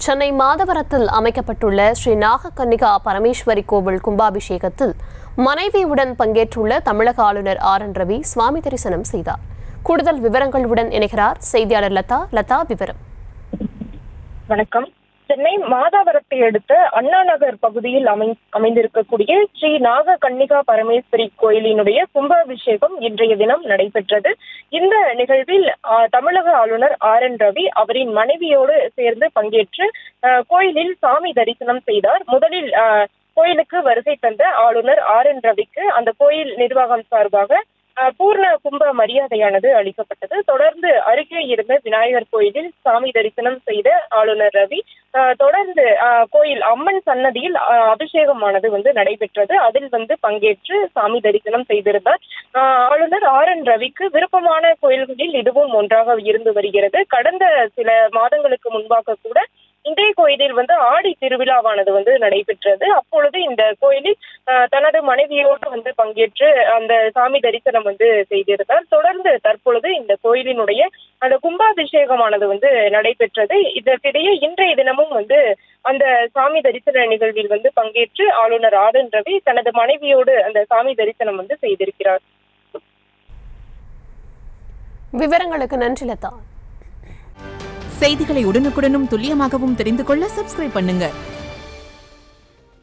சென்னை மாதவரத்தில் அமைக்கப்பட்டுள்ள ஸ்ரீ நாகக்கன்னிகா பரமேஸ்வரி கோவில் கும்பாபிஷேகத்தில் மனைவியுடன் பங்கேற்றுள்ள தமிழக ஆளுநர் ஆர் என் ரவி சுவாமி தரிசனம் செய்தார் கூடுதல் விவரங்களுடன் இணைகிறார் செய்தியாளர் லதா லதா விவரம் வணக்கம் சென்னை மாதாவரத்தை அடுத்த அண்ணா நகர் பகுதியில் அமை அமைந்திருக்கக்கூடிய ஸ்ரீ நாக கன்னிகா பரமேஸ்வரி கோயிலினுடைய கும்பாபிஷேகம் இன்றைய தினம் நடைபெற்றது இந்த நிகழ்வில் ஆ, தமிழக ஆளுநர் ஆர் என் ரவி அவரின் மனைவியோடு சேர்ந்து பங்கேற்று ஆ, கோயிலில் சாமி தரிசனம் செய்தார் முதலில் ஆ, கோயிலுக்கு வருகை தந்த ஆளுநர் ஆர் என் ரவிக்கு அந்த கோயில் நிர்வாகம் சார்பாக ஆ, பூர்ண கும்ப மரியாதையானது அளிக்கப்பட்டது தொடர்ந்து அருகே இருந்த விநாயகர் கோயிலில் சாமி தரிசனம் செய்த ஆளுநர் ரவி ஆ, தொடர்ந்து ஆ, கோயில் அம்மன் சன்னதியில் ஆ, அபிஷேகமானது வந்து நடைபெற்றது அதில் வந்து பங்கேற்று சாமி தரிசனம் செய்திருந்தார் ஆ, ஆளுநர் ஆர் என் ரவிக்கு விருப்பமான கோயில்களில் இதுவும் ஒன்றாக இருந்து வருகிறது கடந்த சில மாதங்களுக்கு முன்பாக கூட இதே கோயிலில் வந்து ஆடி திருவிழாவானது வந்து நடைபெற்றது அப்பொழுது இந்த கோயிலில் ஆஹ், தனது மனைவியோடு வந்து பங்கேற்று அந்த சாமி தரிசனம் வந்து செய்திருந்தார் தொடர்ந்து தற்பொழுது இந்த கோயிலினுடைய அந்த கும்பாபிஷேகமானது வந்து நடைபெற்றது இதற்கிடையே இன்றைய தினமும் வந்து அந்த சாமி தரிசன நிகழ்வில் வந்து பங்கேற்று ஆளுநர் ஆர் என் ரவி தனது மனைவியோடு அந்த சாமி தரிசனம் வந்து செய்திருக்கிறார் விவரங்களுக்கு நன்றி லதா செய்திகளை உடனுக்குடனும் துல்லியமாகவும் தெரிந்து கொள்ள சப்ஸ்கிரைப் பண்ணுங்க